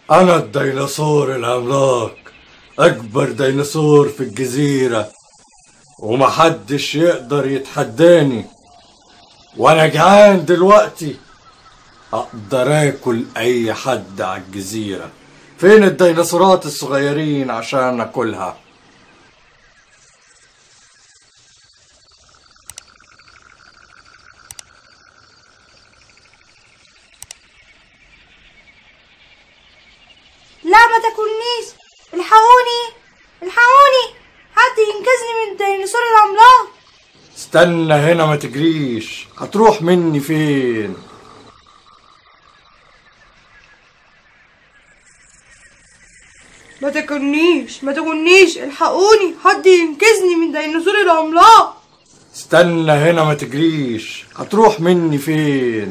أنا الديناصور العملاق أكبر ديناصور في الجزيرة ومحدش يقدر يتحداني وأنا جعان دلوقتي أقدر آكل أي حد على الجزيرة فين الديناصورات الصغيرين عشان أكلها لا ما تاكلنيش الحقوني الحقوني حد ينقذني من الديناصور العملاق استنى هنا ما تجريش هتروح مني فين ما تاكلنيش ما تاكلنيش الحقوني حد ينقذني من الديناصور العملاق استنى هنا ما تجريش هتروح مني فين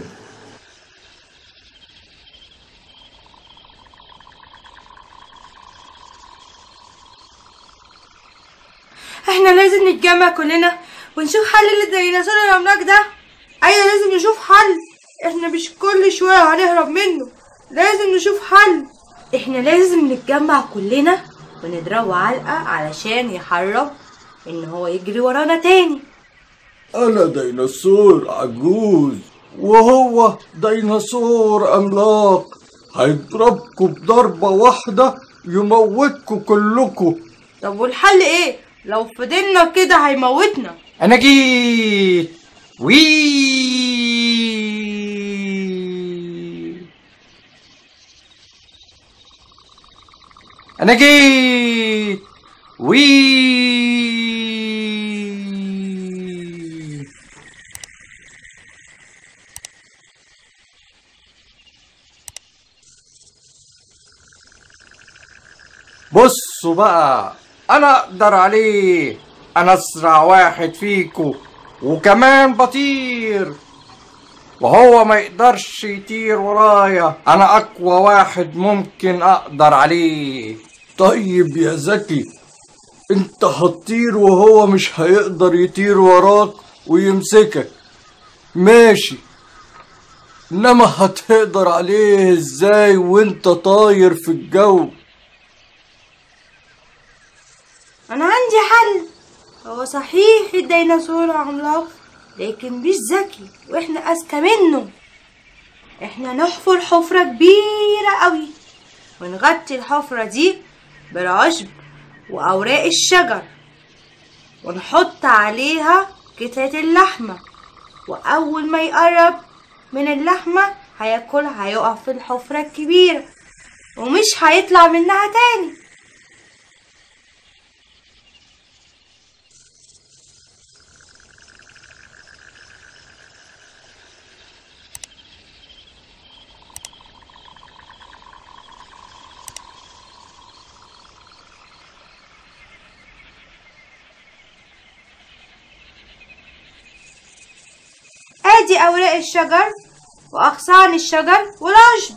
احنا لازم نتجمع كلنا ونشوف حل للديناصور العملاق ده ايوه لازم نشوف حل احنا مش كل شوية هنهرب منه لازم نشوف حل احنا لازم نتجمع كلنا ونضربه علقة علشان يحرم ان هو يجري ورانا تاني أنا ديناصور عجوز وهو ديناصور عملاق هيضربكوا بضربة واحدة يموتكوا كلكوا طب والحل ايه لو فضلنا كده هيموتنا أنا جيت وي أنا جيت وي بصوا بقى انا اقدر عليه انا اسرع واحد فيكو وكمان بطير وهو ما يقدرش يطير ورايا انا اقوى واحد ممكن اقدر عليه طيب يا زكي انت هتطير وهو مش هيقدر يطير وراك ويمسكك ماشي انما هتقدر عليه ازاي وانت طاير في الجو انا عندي حل هو صحيح الديناصور عملاق لكن مش ذكي واحنا اذكى منه احنا نحفر حفرة كبيرة قوي ونغطي الحفرة دي بالعشب واوراق الشجر ونحط عليها قطعة اللحمة واول ما يقرب من اللحمة هياكلها هيقع في الحفرة الكبيرة ومش هيطلع منها تاني ادي اوراق الشجر واغصان الشجر والعشب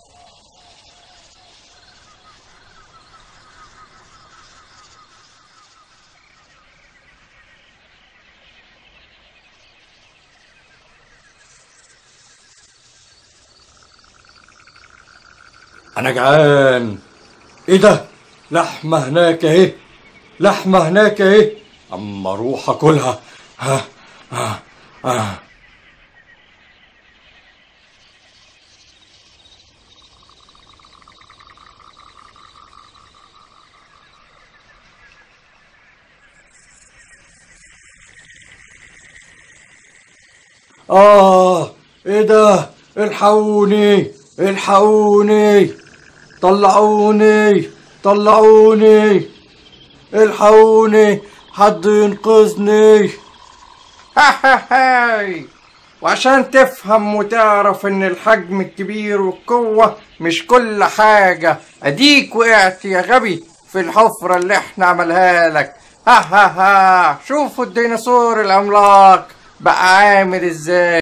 انا جعان ايه ده لحمة هناك اهي لحمة هناك اهي اما اروح اكلها ها ها ها آه إيه ده؟ الحقوني الحقوني طلعوني طلعوني الحقوني حد ينقذني هاي وعشان تفهم وتعرف ان الحجم الكبير والقوة مش كل حاجة اديك وقعت يا غبي في الحفرة اللي احنا عملها لك ها ها ها شوفوا الديناصور العملاق بقى عامل ازاي